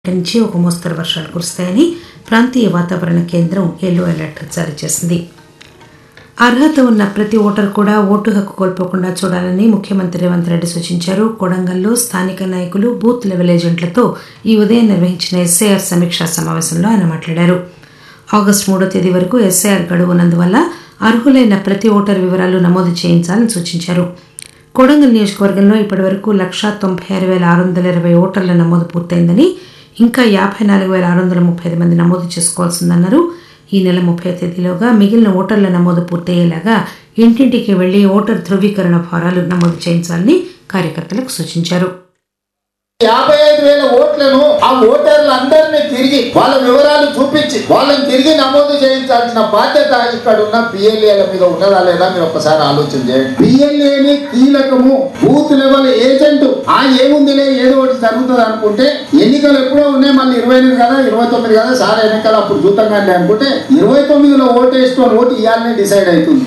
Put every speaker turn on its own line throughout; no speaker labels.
నుంచి ఒక మోస్తరు వర్షాలు కురుస్తాయని ప్రాంతీయ వాతావరణ కేంద్రం ఎల్లో అలర్ట్ జారీ చేసింది అర్హత ఉన్న ప్రతి ఓటరు కూడా ఓటు హక్కు కోల్పోకుండా చూడాలని ముఖ్యమంత్రి రేవంత్ రెడ్డి సూచించారు కొడంగల్లో స్థానిక నాయకులు బూత్ లెవెల్ ఏజెంట్లతో ఈ ఉదయం నిర్వహించిన ఎస్ఐఆర్ సమీక్షా సమావేశంలో ఆయన మాట్లాడారు ఆగస్టు మూడో తేదీ వరకు ఎస్ఐఆర్ గడువు ఉన్నందువల్ల అర్హులైన ప్రతి ఓటరు వివరాలు నమోదు చేయించాలని సూచించారు కొడంగల్ నియోజకవర్గంలో ఇప్పటివరకు లక్షా తొంభై ఆరు వేల ఆరు వందల ఇరవై ఓటర్ల నమోదు పూర్తయిందని ఇంకా యాభై నాలుగు వేల ఆరు వందల ముప్పై ఐదు మంది నమోదు చేసుకోవాల్సిందన్నారు ఈ నెల ముప్పై తేదీలోగా మిగిలిన ఓటర్ల నమోదు పూర్తయ్యేలాగా ఇంటింటికి వెళ్లి ఓటర్ ధృవీకరణ ఫారాలు నమోదు చేయించాలని కార్యకర్తలకు సూచించారు
యాభై ఐదు వేల ఓట్లను ఆ ఓటర్లందరినీ తిరిగి వాళ్ళ వివరాలు చూపించి వాళ్ళని తిరిగి నమోదు చేయించాల్సిన బాధ్యత ఇక్కడ ఉన్న పిఎల్ఏల మీద ఉన్నదా లేదా మీరు ఒక్కసారి ఆలోచన చేయండి పిఎల్ఏని కీలకము బూత్ లెవెల్ ఏజెంట్ ఆ ఏముందిలే ఏదో ఒకటి జరుగుతుంది అనుకుంటే ఎన్నికలు ఎప్పుడో ఉన్నాయి మళ్ళీ ఇరవై ఎనిమిది కదా ఇరవై తొమ్మిది కదా సార్ ఎన్నికలు అప్పుడు చూద్దాం కానీ అనుకుంటే ఇరవై తొమ్మిదిలో ఓటు వేసుకొని ఓటు ఇవ్వాలనే డిసైడ్ అవుతుంది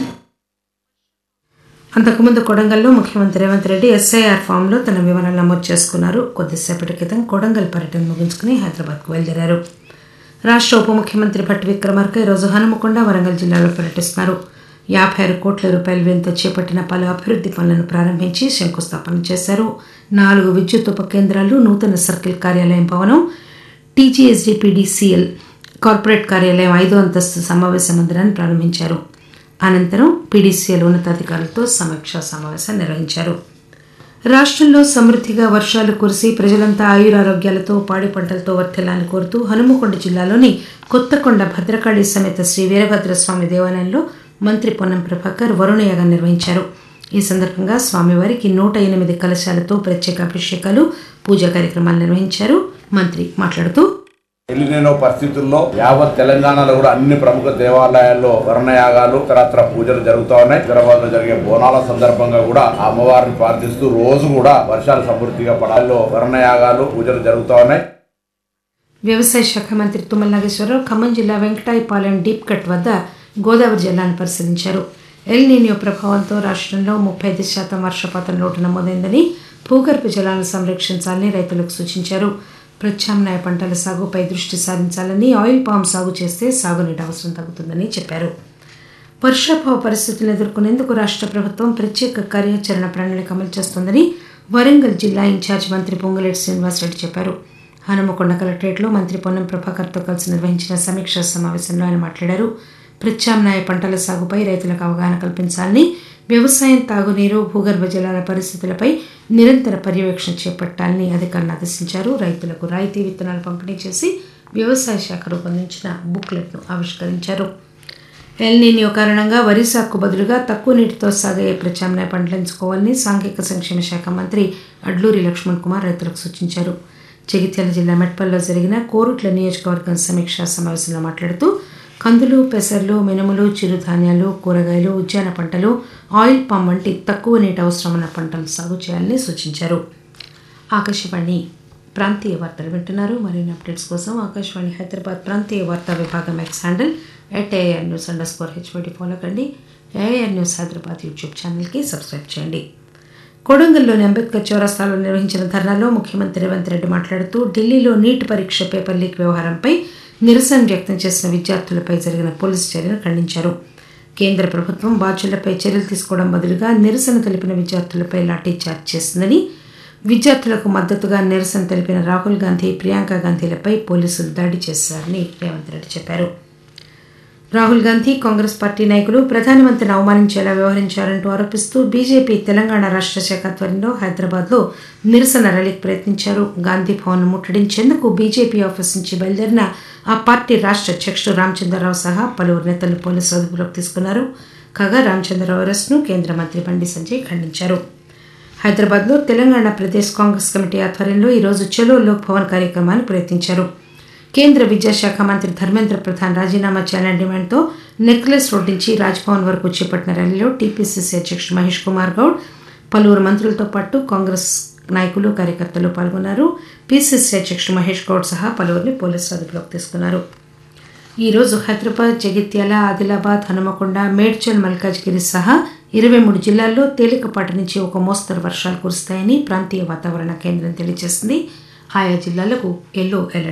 అంతకుముందు కొడంగల్లో ముఖ్యమంత్రి రేవంత్ రెడ్డి ఎస్ఐఆర్ ఫామ్లో తన వివరాలు నమోదు చేసుకున్నారు కొద్దిసేపటి క్రితం కొడంగల్ పర్యటన ముగించుకుని హైదరాబాద్కు బయలుదేరారు రాష్ట్ర ఉప ముఖ్యమంత్రి భట్టి విక్రమార్క ఈరోజు హనుమకొండ వరంగల్ జిల్లాలో పర్యటిస్తున్నారు యాభై ఆరు కోట్ల రూపాయల వ్యయంతో చేపట్టిన పలు అభివృద్ధి పనులను ప్రారంభించి శంకుస్థాపన చేశారు నాలుగు విద్యుత్ ఉప కేంద్రాలు నూతన సర్కిల్ కార్యాలయం భవనం టీజీఎస్డీపీడీసీఎల్ కార్పొరేట్ కార్యాలయం ఐదో అంతస్తు సమావేశ మందిరాన్ని ప్రారంభించారు అనంతరం పీడీసీఎల్ ఉన్నతాధికారులతో సమీక్షా సమావేశం నిర్వహించారు రాష్ట్రంలో సమృద్ధిగా వర్షాలు కురిసి ప్రజలంతా ఆయురారోగ్యాలతో పాడి పంటలతో వర్ధిల్లాలని కోరుతూ హనుమకొండ జిల్లాలోని కొత్తకొండ భద్రకాళి సమేత శ్రీ వీరభద్రస్వామి దేవాలయంలో మంత్రి పొన్నం ప్రభాకర్ వరుణయాగం నిర్వహించారు ఈ సందర్భంగా స్వామివారికి నూట ఎనిమిది కలశాలతో ప్రత్యేక అభిషేకాలు పూజా కార్యక్రమాలు నిర్వహించారు మంత్రి మాట్లాడుతూ
ఎలినో పరిస్థితుల్లో యావత్ తెలంగాణలో కూడా అన్ని ప్రముఖ దేవాలయాల్లో వర్ణయాగాలు ఇతరత్ర పూజలు జరుగుతూ ఉన్నాయి హైదరాబాద్ లో జరిగే బోనాల సందర్భంగా కూడా ఆ అమ్మవారిని ప్రార్థిస్తూ రోజు కూడా వర్షాలు సమృద్ధిగా పడాల్లో వర్ణయాగాలు పూజలు జరుగుతూ ఉన్నాయి
వ్యవసాయ శాఖ మంత్రి తుమ్మల నాగేశ్వరరావు ఖమ్మం జిల్లా వెంకటాయపాలెం డీప్ కట్ వద్ద గోదావరి జిల్లాను పరిశీలించారు ఎల్ నీనియో ప్రభావంతో రాష్ట్రంలో ముప్పై ఐదు శాతం వర్షపాతం లోటు నమోదైందని భూగర్భ జలాలను సంరక్షించాలని రైతులకు సూచించారు ప్రత్యామ్నాయ పంటల సాగుపై దృష్టి సారించాలని ఆయిల్ పామ్ సాగు చేస్తే సాగునీటి అవసరం తగ్గుతుందని చెప్పారు వర్షాభావ పరిస్థితులను ఎదుర్కొనేందుకు రాష్ట్ర ప్రభుత్వం ప్రత్యేక కార్యాచరణ ప్రణాళిక అమలు చేస్తోందని వరంగల్ జిల్లా ఇన్ఛార్జ్ మంత్రి పొంగులేటి శ్రీనివాసరెడ్డి చెప్పారు హనుమకొండ కలెక్టరేట్లో మంత్రి పొన్నం ప్రభాకర్తో కలిసి నిర్వహించిన సమీక్షా సమావేశంలో ఆయన మాట్లాడారు ప్రత్యామ్నాయ పంటల సాగుపై రైతులకు అవగాహన కల్పించాలని వ్యవసాయం తాగునీరు భూగర్భ జలాల పరిస్థితులపై నిరంతర పర్యవేక్షణ చేపట్టాలని అధికారులు ఆదేశించారు రైతులకు రాయితీ విత్తనాలు పంపిణీ చేసి వ్యవసాయ శాఖ రూపొందించిన బుక్లెట్ను ఆవిష్కరించారు ఎల్నీనియో కారణంగా వరి సాగుకు బదులుగా తక్కువ నీటితో సాగే ప్రత్యామ్నాయ పంటలు ఎంచుకోవాలని సాంఘిక సంక్షేమ శాఖ మంత్రి అడ్లూరి లక్ష్మణ్ కుమార్ రైతులకు సూచించారు జగిత్యాల జిల్లా మెట్పల్లో జరిగిన కోరుట్ల నియోజకవర్గం సమీక్షా సమావేశంలో మాట్లాడుతూ కందులు పెసర్లు మినుములు చిరుధాన్యాలు కూరగాయలు ఉద్యాన పంటలు ఆయిల్ పామ్ వంటి తక్కువ నీటి అవసరం ఉన్న పంటలు సాగు చేయాలని సూచించారు ఆకాశవాణి ప్రాంతీయ వార్తలు వింటున్నారు మరిన్ని అప్డేట్స్ కోసం ఆకాశవాణి హైదరాబాద్ ప్రాంతీయ వార్తా విభాగం X handle at A R news underscore H Y D follow కండి ఏఆర్ న్యూస్ హైదరాబాద్ యూట్యూబ్ ఛానల్కి సబ్స్క్రైబ్ చేయండి కొడంగల్లోని అంబేద్కర్ చౌరస్తాలో నిర్వహించిన ధర్నాలో ముఖ్యమంత్రి రేవంత్ రెడ్డి మాట్లాడుతూ ఢిల్లీలో నీట్ పరీక్ష పేపర్ లీక్ వ్యవహారంపై నిరసన వ్యక్తం చేసిన విద్యార్థులపై జరిగిన పోలీసు చర్యను ఖండించారు కేంద్ర ప్రభుత్వం బాధ్యులపై చర్యలు తీసుకోవడం బదులుగా నిరసన తెలిపిన విద్యార్థులపై లాఠీ చార్జ్ చేసిందని విద్యార్థులకు మద్దతుగా నిరసన తెలిపిన రాహుల్ గాంధీ ప్రియాంక గాంధీలపై పోలీసులు దాడి చేశారని రేవంత్ రెడ్డి చెప్పారు రాహుల్ గాంధీ కాంగ్రెస్ పార్టీ నాయకులు ప్రధానమంత్రిని అవమానించేలా వ్యవహరించారంటూ ఆరోపిస్తూ బీజేపీ తెలంగాణ రాష్ట్ర శాఖ ఆధ్వర్యంలో హైదరాబాద్లో నిరసన ర్యాలీకి ప్రయత్నించారు గాంధీ భవన్ ముట్టడించేందుకు బీజేపీ ఆఫీస్ నుంచి బయలుదేరిన ఆ పార్టీ రాష్ట్ర అధ్యక్షుడు రామచంద్రరావు సహా పలువురు నేతలు పోలీసు అదుపులోకి తీసుకున్నారు కాగా రామచంద్రరావు అరెస్ట్ను కేంద్ర మంత్రి బండి సంజయ్ ఖండించారు హైదరాబాద్లో తెలంగాణ ప్రదేశ్ కాంగ్రెస్ కమిటీ ఆధ్వర్యంలో ఈరోజు చలో లోక్ భవన్ కార్యక్రమాన్ని ప్రయత్నించారు కేంద్ర విద్యాశాఖ మంత్రి ధర్మేంద్ర ప్రధాన్ రాజీనామా చేయాలని డిమాండ్తో నెక్లెస్ రోడ్ నుంచి రాజ్భవన్ వరకు చేపట్టిన ర్యాలీలో టీపీసీసీ అధ్యక్షుడు మహేష్ కుమార్ గౌడ్ పలువురు మంత్రులతో పాటు కాంగ్రెస్ నాయకులు కార్యకర్తలు పాల్గొన్నారు పీసీసీ అధ్యక్షుడు మహేష్ గౌడ్ సహా పలువురిని పోలీసులు అదుపులోకి తీసుకున్నారు ఈరోజు హైదరాబాద్ జగిత్యాల ఆదిలాబాద్ హనుమకొండ మేడ్చల్ మల్కాజ్గిరి సహా ఇరవై మూడు జిల్లాల్లో తేలికపాటి నుంచి ఒక మోస్తరు వర్షాలు కురుస్తాయని ప్రాంతీయ వాతావరణ కేంద్రం తెలియజేసింది ఆయా జిల్లాలకు ఎల్లో అలర్ట్